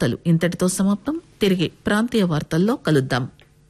వార్తలు ఇంతటితో సమాప్తం తిరిగి ప్రాంతీయ వార్తల్లో కలుద్దాం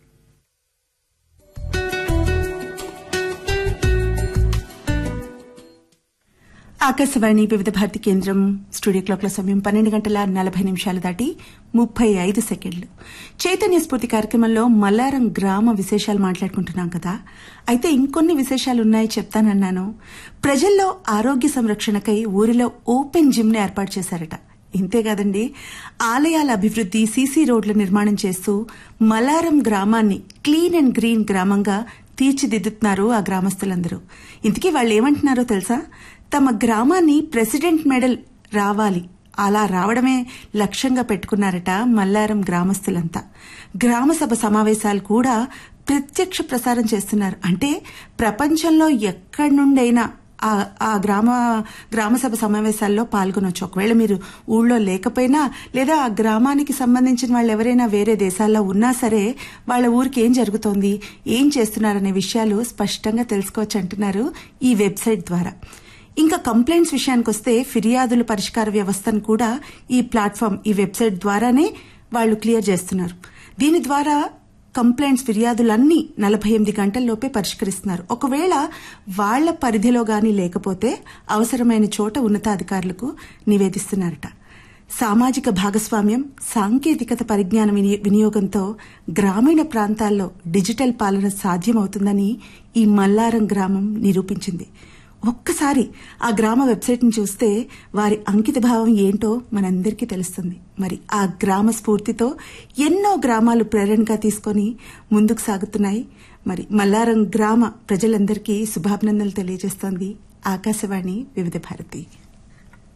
ఆకాశవాణి వివిధ భారతి కేంద్రం స్టూడియో క్లాక్ల సమయం పన్నెండు గంటల నలభై నిమిషాలు దాటి ముప్పై ఐదు సెకండ్లు చైతన్య స్ఫూర్తి కార్యక్రమంలో మల్లారం గ్రామ విశేషాలు మాట్లాడుకుంటున్నాం కదా అయితే ఇంకొన్ని విశేషాలు ఉన్నాయి చెప్తానన్నాను ప్రజల్లో ఆరోగ్య సంరక్షణకై ఊరిలో ఓపెన్ జిమ్ ని ఏర్పాటు చేశారట ఇంతేకాదండి ఆలయాల అభివృద్ది సీసీ రోడ్ల నిర్మాణం చేస్తూ మలారం గ్రామాన్ని క్లీన్ అండ్ గ్రీన్ గ్రామంగా తీర్చిదిద్దుతున్నారు ఆ గ్రామస్తులందరూ ఇంతకీ వాళ్ళు ఏమంటున్నారో తెలుసా తమ గ్రామాన్ని ప్రెసిడెంట్ మెడల్ రావాలి అలా రావడమే లక్ష్యంగా పెట్టుకున్నారట మల్లారం గ్రామస్తులంతా గ్రామసభ సమావేశాలు కూడా ప్రత్యక్ష ప్రసారం చేస్తున్నారు అంటే ప్రపంచంలో ఎక్కడి నుండైనా ఆ- ఆ గ్రామ గ్రామసభ సమావేశాల్లో పాల్గొనొచ్చు ఒకవేళ మీరు ఊళ్ళో లేకపోయినా లేదా ఆ గ్రామానికి సంబంధించిన వాళ్ళు ఎవరైనా వేరే దేశాల్లో ఉన్నా సరే వాళ్ళ ఊరికి ఏం జరుగుతోంది ఏం చేస్తున్నారనే విషయాలు స్పష్టంగా తెలుసుకోవచ్చు అంటున్నారు ఈ వెబ్సైట్ ద్వారా ఇంకా కంప్లైంట్స్ విషయానికి వస్తే ఫిర్యాదుల పరిష్కార వ్యవస్థను కూడా ఈ ప్లాట్ఫామ్ ఈ వెబ్సైట్ ద్వారానే వాళ్ళు క్లియర్ చేస్తున్నారు దీని ద్వారా కంప్లైంట్స్ ఫిర్యాదులన్నీ నలభై ఎనిమిది గంటల్లోపే పరిష్కరిస్తున్నారు ఒకవేళ వాళ్ల పరిధిలో గాని లేకపోతే అవసరమైన చోట ఉన్నతాధికారులకు నివేదిస్తున్నారట సామాజిక భాగస్వామ్యం సాంకేతికత పరిజ్ఞాన విని- వినియోగంతో గ్రామీణ ప్రాంతాల్లో డిజిటల్ పాలన సాధ్యమవుతుందని ఈ మల్లారం గ్రామం నిరూపించింది ఒక్కసారి ఆ గ్రామ వెబ్సైట్ ని చూస్తే వారి అంకిత భావం ఏంటో మనందరికీ తెలుస్తుంది మరి ఆ గ్రామ స్ఫూర్తితో ఎన్నో గ్రామాలు ప్రేరణగా తీసుకొని ముందుకు సాగుతున్నాయి మరి మల్లారం గ్రామ ప్రజలందరికీ శుభాభినందనలు తెలియజేస్తోంది ఆకాశవాణి వివిధ భారతి